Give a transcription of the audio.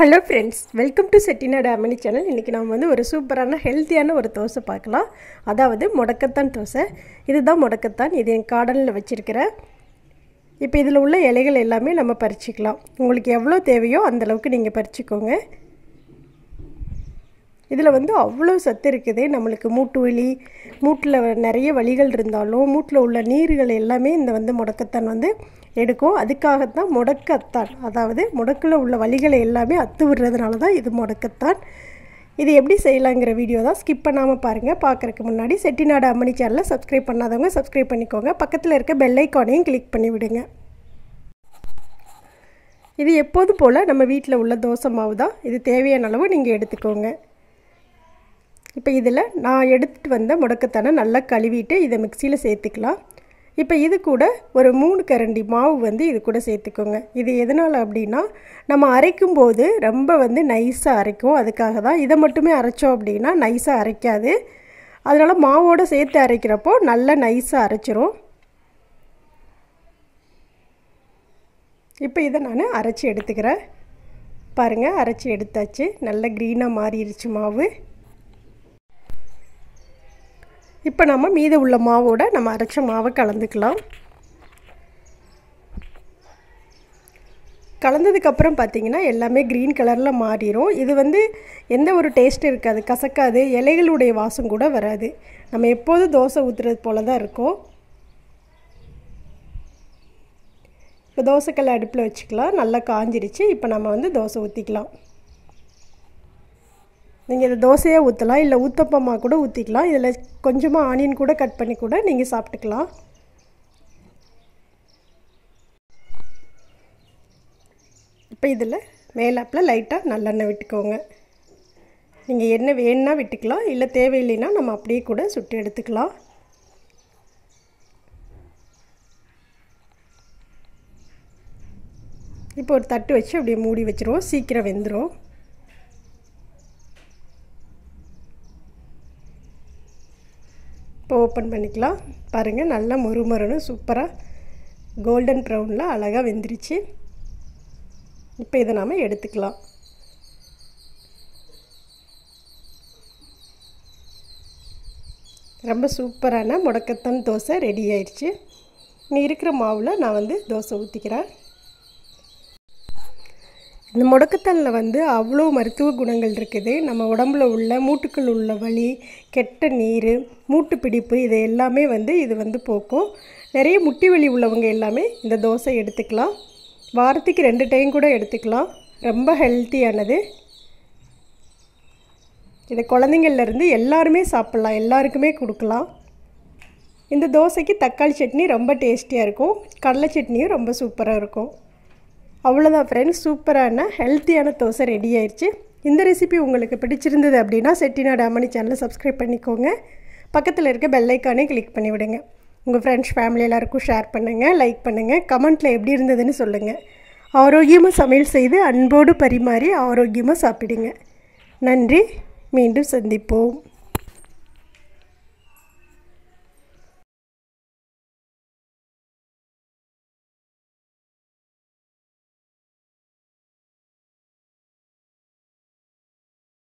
hello friends welcome to Chettinad Ammani channel இன்றைக்கி நம்ம வந்து ஒரு சூப்பரான ஹெல்த்தியான ஒரு தோசை பார்க்கலாம் அதாவது முடக்கத்தான் தோசை இதுதான் முடக்கத்தான் இது என் கார்டனில் வச்சுருக்கிறேன் இப்போ இதில் உள்ள இலைகள் எல்லாமே நம்ம பறிச்சிக்கலாம் உங்களுக்கு எவ்வளோ தேவையோ அந்தளவுக்கு நீங்கள் பறிச்சிக்கோங்க இதில் வந்து அவ்வளோ சத்து இருக்குது நம்மளுக்கு மூட்டு வலி மூட்டில் நிறைய வலிகள் இருந்தாலும் மூட்டில் உள்ள நீர்கள் எல்லாமே இந்த வந்து முடக்கத்தான் வந்து எடுக்கும் அதுக்காகத்தான் முடக்கத்தான் அதாவது முடக்கில் உள்ள வலிகளை எல்லாமே அத்து விடுறதுனால தான் இது முடக்கத்தான் இது எப்படி செய்யலாங்கிற வீடியோ தான் ஸ்கிப் பண்ணாமல் பாருங்கள் பார்க்குறதுக்கு முன்னாடி செட்டிநாடு அம்மணி சேனலை சப்ஸ்கிரைப் பண்ணாதவங்க சப்ஸ்கிரைப் பண்ணிக்கோங்க பக்கத்தில் இருக்க பெல் ஐக்கானையும் கிளிக் பண்ணி விடுங்க இது எப்போதும் போல் நம்ம வீட்டில் உள்ள தோசை மாவு தான் இது தேவையான அளவு நீங்கள் எடுத்துக்கோங்க இப்போ இதில் நான் எடுத்துகிட்டு வந்த முடக்கத்தானை நல்லா கழுவிட்டு இதை மிக்சியில் சேர்த்துக்கலாம் இப்போ இது கூட ஒரு மூணு கரண்டி மாவு வந்து இது கூட சேர்த்துக்கோங்க இது எதனால் அப்படின்னா நம்ம அரைக்கும் போது ரொம்ப வந்து நைஸாக அரைக்கும் அதுக்காக தான் இதை மட்டுமே அரைச்சோம் அப்படின்னா நைஸாக அரைக்காது அதனால் மாவோடு சேர்த்து அரைக்கிறப்போ நல்லா நைஸாக அரைச்சிரும் இப்போ இதை நான் அரைச்சி எடுத்துக்கிறேன் பாருங்கள் அரைச்சி எடுத்தாச்சு நல்ல க்ரீனாக மாறிடுச்சு மாவு இப்போ நம்ம மீத உள்ள மாவோட நம்ம அரைச்ச மாவை கலந்துக்கலாம் கலந்ததுக்கப்புறம் பார்த்திங்கன்னா எல்லாமே க்ரீன் கலரில் மாறிடும் இது வந்து எந்த ஒரு டேஸ்ட் இருக்காது கசக்காது இலைகளுடைய வாசம் கூட வராது நம்ம எப்போதும் தோசை ஊற்றுறது போல தான் இருக்கும் இப்போ தோசைக்கல் அடுப்பில் வச்சுக்கலாம் நல்லா காஞ்சிருச்சு இப்போ நம்ம வந்து தோசை ஊற்றிக்கலாம் நீங்கள் இதை தோசையாக ஊற்றலாம் இல்லை ஊத்தப்பமாக கூட ஊற்றிக்கலாம் இதில் கொஞ்சமாக ஆனியன் கூட கட் பண்ணி கூட நீங்கள் சாப்பிட்டுக்கலாம் இப்போ இதில் மேலாப்பில் லைட்டாக நல்லெண்ணெய் விட்டுக்கோங்க நீங்கள் எண்ணெய் வேணுன்னா விட்டுக்கலாம் இல்லை தேவையில்லைன்னா நம்ம அப்படியே கூட சுட்டு எடுத்துக்கலாம் இப்போ ஒரு தட்டு வச்சு அப்படியே மூடி வச்சுருவோம் சீக்கிரம் வெந்துடும் இப்போ ஓப்பன் பண்ணிக்கலாம் பாருங்கள் நல்லா மொறு மொறுன்னு சூப்பராக கோல்டன் ப்ரௌனில் அழகாக வெந்துருச்சு இப்போ இதை நாம் எடுத்துக்கலாம் ரொம்ப சூப்பரான முடக்கத்தான் தோசை ரெடி ஆயிடுச்சு இங்கே இருக்கிற மாவில் நான் வந்து தோசை ஊற்றிக்கிறேன் இந்த முடக்கத்தானில் வந்து அவ்வளோ மருத்துவ குணங்கள் இருக்குது நம்ம உடம்புல உள்ள மூட்டுக்கள் உள்ள வலி கெட்ட நீர் மூட்டு பிடிப்பு இது எல்லாமே வந்து இது வந்து போக்கும் நிறைய முட்டி வலி உள்ளவங்க எல்லாமே இந்த தோசை எடுத்துக்கலாம் வாரத்துக்கு ரெண்டு டைம் கூட எடுத்துக்கலாம் ரொம்ப ஹெல்த்தியானது இது குழந்தைங்கள்லேருந்து எல்லாருமே சாப்பிட்லாம் எல்லாருக்குமே கொடுக்கலாம் இந்த தோசைக்கு தக்காளி சட்னி ரொம்ப டேஸ்டியாக இருக்கும் கடலை சட்னியும் ரொம்ப சூப்பராக இருக்கும் அவ்வளோதான் ஃப்ரெண்ட்ஸ் சூப்பரான ஹெல்த்தியான தோசை ரெடி ஆயிடுச்சு இந்த ரெசிபி உங்களுக்கு பிடிச்சிருந்தது அப்படின்னா செட்டிநாடு அம்மணி சேனலை சப்ஸ்கிரைப் பண்ணிக்கோங்க பக்கத்தில் இருக்க பெல்லைக்கானே கிளிக் பண்ணி விடுங்க உங்கள் ஃப்ரெண்ட்ஸ் ஃபேமிலி எல்லாருக்கும் ஷேர் பண்ணுங்கள் லைக் பண்ணுங்கள் கமெண்ட்டில் எப்படி இருந்ததுன்னு சொல்லுங்கள் ஆரோக்கியமாக சமையல் செய்து அன்போடு பரிமாறி ஆரோக்கியமாக சாப்பிடுங்க நன்றி மீண்டும் சந்திப்போம்